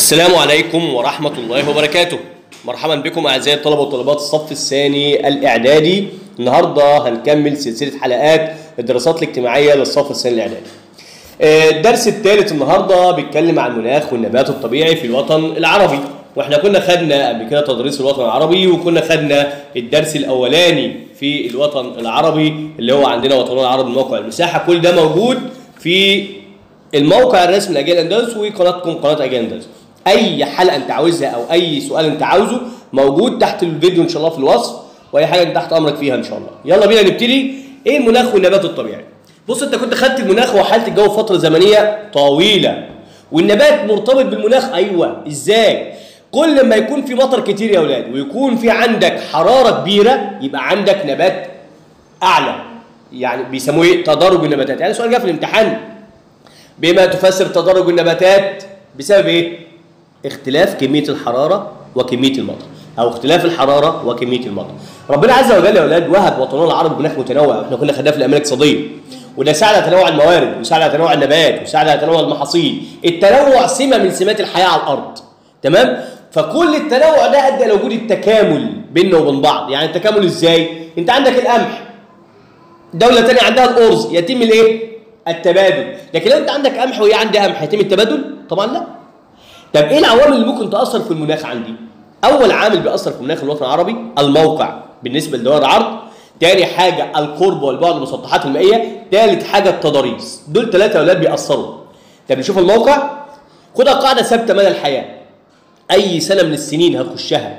السلام عليكم ورحمة الله وبركاته مرحبا بكم أعزائي الطلبة وطالبات الصف الثاني الإعدادي النهاردة هنكمل سلسلة حلقات الدراسات الاجتماعية للصف الثاني الإعدادي آه، الدرس الثالث النهاردة بيتكلم عن المناخ والنبات الطبيعي في الوطن العربي واحنا كنا خدنا قبل كده تدريس الوطن العربي وكنا خدنا الدرس الاولاني في الوطن العربي اللي هو عندنا وطننا العربي موقع المساحه كل ده موجود في الموقع الرسمي لاجيال اندلس وقناتكم قناه اجيال اندلس اي حلقه انت عاوزها او اي سؤال انت عاوزه موجود تحت الفيديو ان شاء الله في الوصف واي حاجه انت تحت امرك فيها ان شاء الله يلا بينا نبتدي ايه المناخ والنبات الطبيعي بص انت كنت خدت المناخ وحاله الجو فتره زمنيه طويله والنبات مرتبط بالمناخ ايوه ازاي كل ما يكون في مطر كتير يا اولاد ويكون في عندك حراره كبيره يبقى عندك نبات اعلى يعني بيسموه ايه تدرج النباتات يعني سؤال جه في الامتحان بما تفسر تدرج النباتات بسبب ايه اختلاف كميه الحراره وكميه المطر او اختلاف الحراره وكميه المطر ربنا عز وجل يا اولاد وهب وطننا العربي مناخ متنوع احنا كنا خدناه في الاعمال الاقتصاديه وده ساعد على تنوع الموارد وساعد على تنوع النبات وساعد على تنوع المحاصيل التنوع سمه من سمات الحياه على الارض تمام فكل التنوع ده ادى الى وجود التكامل بيننا وبين بعض يعني التكامل ازاي انت عندك القمح دوله ثانيه عندها الارز يتم الايه التبادل لكن لو انت عندك قمح وهي عندها قمح يتم التبادل طبعا لا طب ايه العوامل اللي ممكن تاثر في المناخ عندي اول عامل بيأثر في مناخ الوطن العربي الموقع بالنسبه لدول العرض تاني حاجه القرب والبعد المسطحات المائيه تالت حاجه التضاريس دول ثلاثه اولاد بيأثروا طب نشوف الموقع خدها قاعده ثابته مدى الحياه اي سنه من السنين هتخشها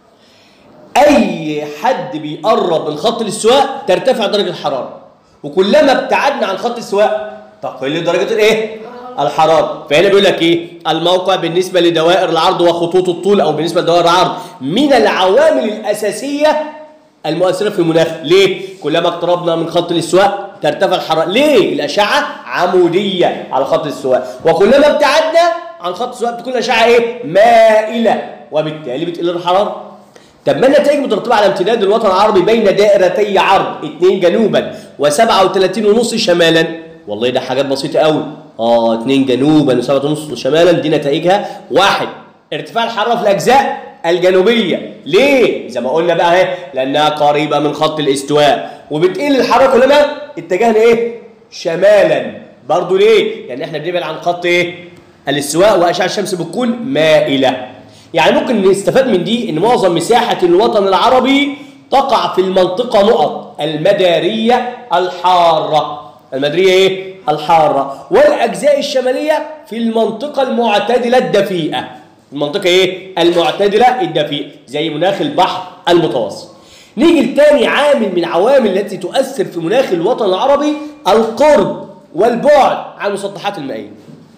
اي حد بيقرب من خط الاستواء ترتفع درجه الحراره وكلما ابتعدنا عن خط الاستواء تقل درجه الايه الحراره فهنا بيقول لك ايه الموقع بالنسبه لدوائر العرض وخطوط الطول او بالنسبه لدوائر العرض من العوامل الاساسيه المؤثره في المناخ ليه كلما اقتربنا من خط الاستواء ترتفع الحراره ليه الاشعه عموديه على خط الاستواء وكلما ابتعدنا عن خط الاستواء بتكون الاشعه ايه مائله وبالتالي بتقل الحراره طب ما النتائج مترتبه على امتداد الوطن العربي بين دائرتي عرض 2 جنوبا و37 ونص شمالا والله ده حاجات بسيطه قوي اه 2 جنوبا و7 ونص شمالا دي نتائجها واحد ارتفاع الحراره في الاجزاء الجنوبيه ليه زي ما قلنا بقى اهي لانها قريبه من خط الاستواء وبتقل الحراره كلما اتجهنا ايه شمالا برضو ليه لان احنا بنبعد عن خط ايه الاستواء واشعه الشمس بتكون مائله يعني ممكن نستفاد من دي ان معظم مساحه الوطن العربي تقع في المنطقه نقط المداريه الحاره المداريه ايه الحاره والاجزاء الشماليه في المنطقه المعتدله الدفيئه المنطقه ايه المعتدله الدفيئه زي مناخ البحر المتوسط نيجي لتاني عامل من العوامل التي تؤثر في مناخ الوطن العربي القرب والبعد عن المسطحات المائيه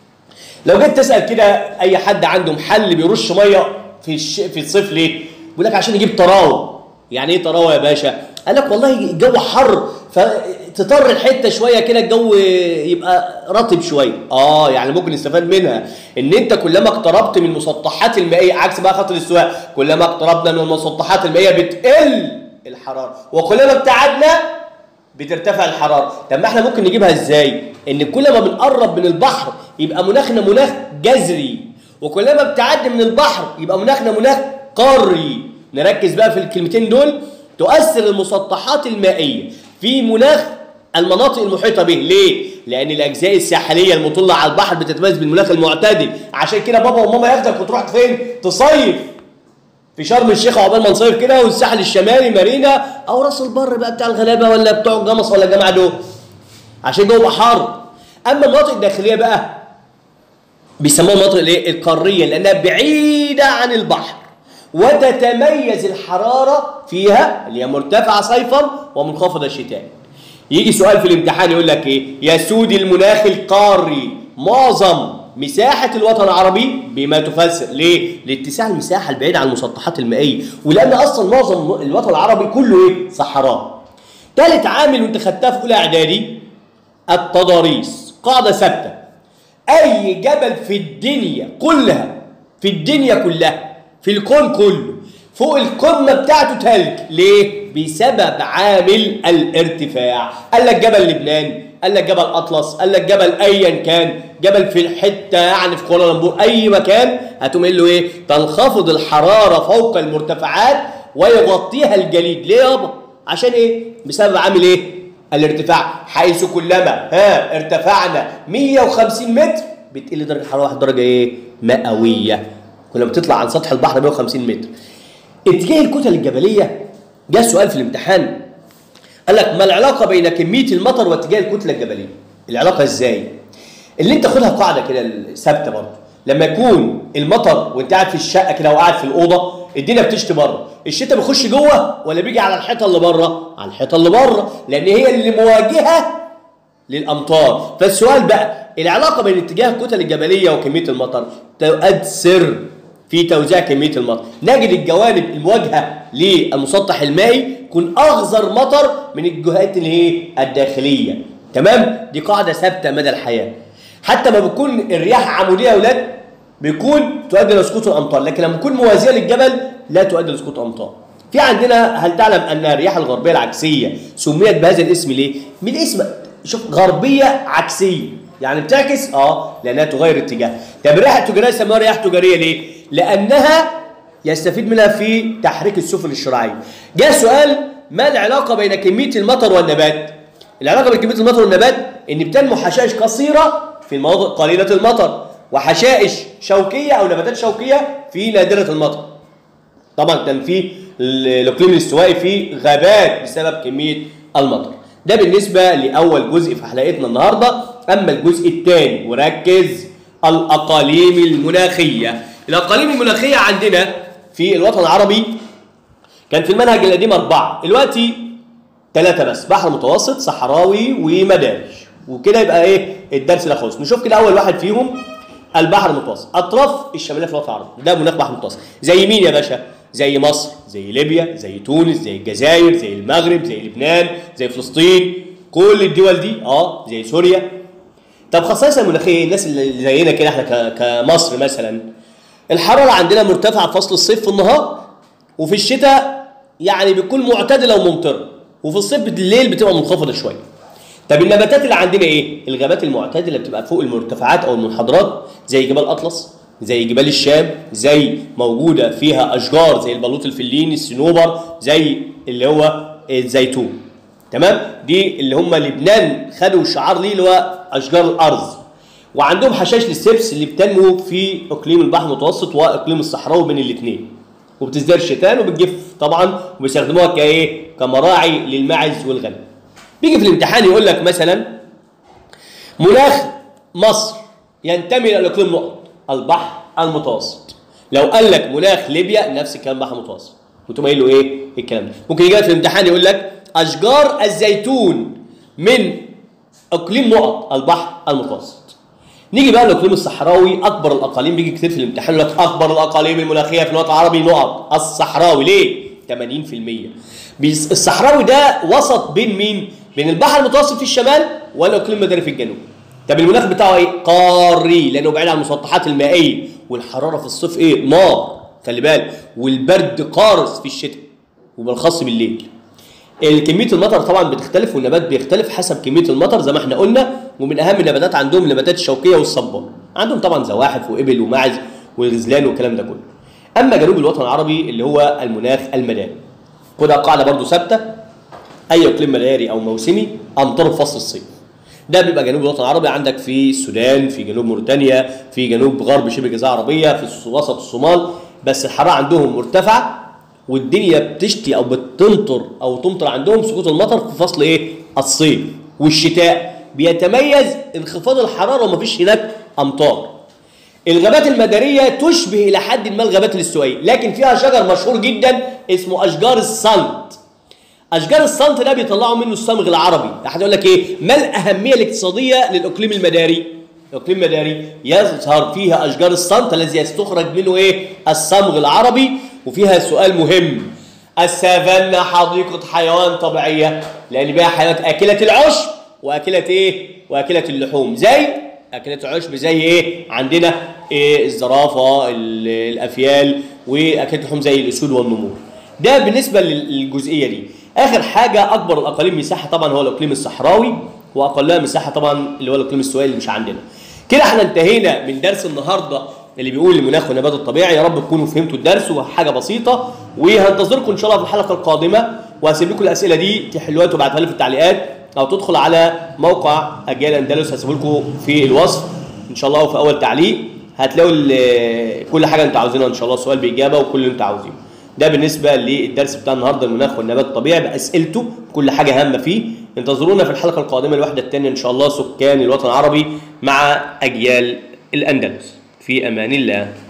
لو جيت تسال كده اي حد عنده محل بيرش ميه في الش... في الصيف ليه؟ بيقول لك عشان يجيب طراوه يعني ايه طراوه يا باشا؟ قال لك والله الجو حر فتطر الحته شويه كده الجو يبقى رطب شويه اه يعني ممكن نستفاد منها ان انت كلما اقتربت من المسطحات المائيه عكس بقى خط الاستواء كلما اقتربنا من المسطحات المائيه بتقل الحراره وكلما ابتعدنا بترتفع الحراره طب ما احنا ممكن نجيبها ازاي ان كل ما بنقرب من البحر يبقى مناخنا مناخ جزري وكلما ابتعدنا من البحر يبقى مناخنا مناخ قاري نركز بقى في الكلمتين دول تؤثر المسطحات المائيه في مناخ المناطق المحيطه به ليه لان الاجزاء الساحليه المطله على البحر بتتميز بالمناخ المعتدل عشان كده بابا وماما ياخدك وتروح فين تصيف في شرم الشيخ عقبال ما نصيف كده والساحل الشمالي مارينا او راس البر بقى بتاع الغلابه ولا بتوع الجمص ولا الجماعه دول عشان جوه حر اما المناطق الداخليه بقى بيسموها المناطق الايه القاريه لانها بعيده عن البحر وتتميز الحراره فيها اللي هي مرتفعه صيفا ومنخفضه شتاء يجي سؤال في الامتحان يقول لك ايه يسود المناخ القاري معظم مساحة الوطن العربي بما تفسر ليه؟ لاتساع المساحة البعيدة عن المسطحات المائية ولأن أصلا معظم الوطن العربي كله إيه؟ صحراء. ثالث عامل وأنت خدتها في أولى إعدادي التضاريس قاعدة ثابتة أي جبل في الدنيا كلها في الدنيا كلها في الكون كله فوق القمة بتاعته تلج ليه؟ بسبب عامل الارتفاع قال لك جبل لبنان قال لك جبل اطلس قال لك جبل ايا كان جبل في الحته يعني في كوالالمبور اي مكان هتقوم قايل له ايه تنخفض الحراره فوق المرتفعات ويغطيها الجليد ليه يابا عشان ايه بسبب عامل ايه الارتفاع حيث كلما ها ارتفعنا 150 متر بتقل درجه الحراره 1 درجه ايه مئويه كلما بتطلع عن سطح البحر 150 متر اتجاه الكتل الجبليه جاء سؤال في الامتحان قال لك ما العلاقه بين كميه المطر واتجاه الكتله الجبليه العلاقه ازاي اللي انت خدها قاعده كده ثابته برضه لما يكون المطر وانت قاعد في الشقه كده وقاعد في الاوضه الدنيا بتشتي بره الشتاء بيخش جوه ولا بيجي على الحيطه اللي بره على الحيطه اللي بره لان هي اللي مواجهه للامطار فالسؤال بقى العلاقه بين اتجاه الكتل الجبليه وكميه المطر تؤثر في توزيع كميه المطر نجد الجوانب المواجهه للمسطح المائي يكون اغزر مطر من الجهات اللي هي الداخليه تمام دي قاعده ثابته مدى الحياه حتى ما بتكون الرياح عموديه يا اولاد بيكون تؤدي لسقوط الامطار لكن لما تكون موازيه للجبل لا تؤدي لسقوط امطار في عندنا هل تعلم ان الرياح الغربيه العكسيه سميت بهذا الاسم ليه من اسم شوف غربيه عكسيه يعني بتعكس اه لانها تغير اتجاه طب الرياح التجاريه سموها رياح تجاريه ليه لانها يستفيد منها في تحريك السفن الشراعيه جاء سؤال ما العلاقه بين كميه المطر والنبات العلاقه بين كميه المطر والنبات ان بتنمو حشائش قصيره في المناطق قليله المطر وحشائش شوكيه او نباتات شوكيه في نادره المطر طبعا كان في الاقليم الاستوائي في غابات بسبب كميه المطر ده بالنسبه لاول جزء في حلقتنا النهارده اما الجزء الثاني وركز الاقاليم المناخيه الاقاليم المناخيه عندنا في الوطن العربي كان في المنهج القديم اربعه دلوقتي ثلاثه بس بحر متوسط صحراوي ومدارج وكده يبقى ايه الدرس ده خلص نشوف كده اول واحد فيهم البحر المتوسط اطراف الشماليه في الوطن العربي ده مناخ بحر متوسط زي مين يا باشا زي مصر زي ليبيا زي تونس زي الجزائر زي المغرب زي لبنان زي فلسطين كل الدول دي اه زي سوريا طب خصائصها المناخيه الناس اللي زينا كده احنا ك- كمصر مثلا الحراره عندنا مرتفعه في فصل الصيف في النهار وفي الشتاء يعني بتكون معتدله وممطره وفي الصيف بالليل بتبقى منخفضه شويه طب النباتات اللي عندنا ايه الغابات المعتدله بتبقى فوق المرتفعات او المنحدرات زي جبال اطلس زي جبال الشام زي موجوده فيها اشجار زي البلوط الفليني الصنوبر زي اللي هو الزيتون تمام دي اللي هم لبنان خدوا شعار ليه اللي هو اشجار الارز وعندهم حشائش للسبس اللي بتنمو في اقليم البحر المتوسط واقليم الصحراوي بين الاثنين وبتزداد شتان وبتجف طبعا وبيستخدموها كايه كمراعي للماعز والغنم بيجي في الامتحان يقول لك مثلا مناخ مصر ينتمي الى الاقليم نقط البحر المتوسط لو قال لك مناخ ليبيا نفس الكلام بحر متوسط وتقوم قايل له ايه الكلام ده ممكن يجي لك في الامتحان يقول لك اشجار الزيتون من اقليم نقط البحر المتوسط نيجي بقى للاقليم الصحراوي اكبر الاقاليم بيجي كتير في الامتحان يقول لك اكبر الاقاليم المناخيه في الوطن العربي نقط الصحراوي ليه 80% بيس- الصحراوي ده وسط بين مين بين البحر المتوسط في الشمال والاقليم المداري في الجنوب طب المناخ بتاعه ايه قاري لانه بعيد عن المسطحات المائيه والحراره في الصيف ايه نار خلي بالك والبرد قارس في الشتاء وبالخاص بالليل كميه المطر طبعا بتختلف والنبات بيختلف حسب كميه المطر زي ما احنا قلنا ومن اهم النباتات عندهم النباتات الشوكيه والصبار عندهم طبعا زواحف وابل وماعز والغزلان والكلام ده كله اما جنوب الوطن العربي اللي هو المناخ المداري خدها قاعده برضو ثابته اي اقليم مداري او موسمي امطار في فصل الصيف ده بيبقى جنوب الوطن العربي عندك في السودان في جنوب موريتانيا في جنوب غرب شبه الجزيره العربيه في الس- وسط الصومال بس الحراره عندهم مرتفعه والدنيا بتشتي او بتمطر او تمطر عندهم سقوط المطر في فصل ايه الصيف والشتاء بيتميز انخفاض الحراره ومفيش هناك امطار الغابات المدارية تشبه إلى حد ما الغابات الاستوائية لكن فيها شجر مشهور جدا اسمه أشجار الصمت أشجار الصمت ده بيطلعوا منه الصمغ العربي أحد يقول لك إيه ما الأهمية الاقتصادية للإقليم المداري الإقليم المداري يظهر فيها أشجار الصمت الذي يستخرج منه إيه الصمغ العربي وفيها سؤال مهم السافانا حديقة حيوان طبيعية لأن بها حيوانات آكلة العشب وآكلة إيه وآكلة اللحوم زي اكلة العشب زي ايه عندنا إيه الزرافه ال- الافيال واكلة اللحوم زي الاسود والنمور ده بالنسبه لل- للجزئيه دي اخر حاجه اكبر الاقاليم مساحه طبعا هو الاقليم الصحراوي واقلها مساحه طبعا اللي هو الاقليم السوائي اللي مش عندنا كده احنا انتهينا من درس النهارده اللي بيقول المناخ والنبات الطبيعي يا رب تكونوا فهمتوا الدرس وحاجه بسيطه وهنتظركم ان شاء الله في الحلقه القادمه وهسيب لكم الاسئله دي تحلوها وتبعتوها لي في التعليقات او تدخل على موقع اجيال اندلس هسيبه لكم في الوصف ان شاء الله وفي اول تعليق هتلاقوا ال- كل حاجه انتوا عاوزينها ان شاء الله سؤال باجابه وكل اللي انتوا عاوزينه ده بالنسبه للدرس بتاع النهارده المناخ والنبات الطبيعي باسئلته كل حاجه هامه فيه انتظرونا في الحلقه القادمه الوحده الثانيه ان شاء الله سكان الوطن العربي مع اجيال الاندلس في امان الله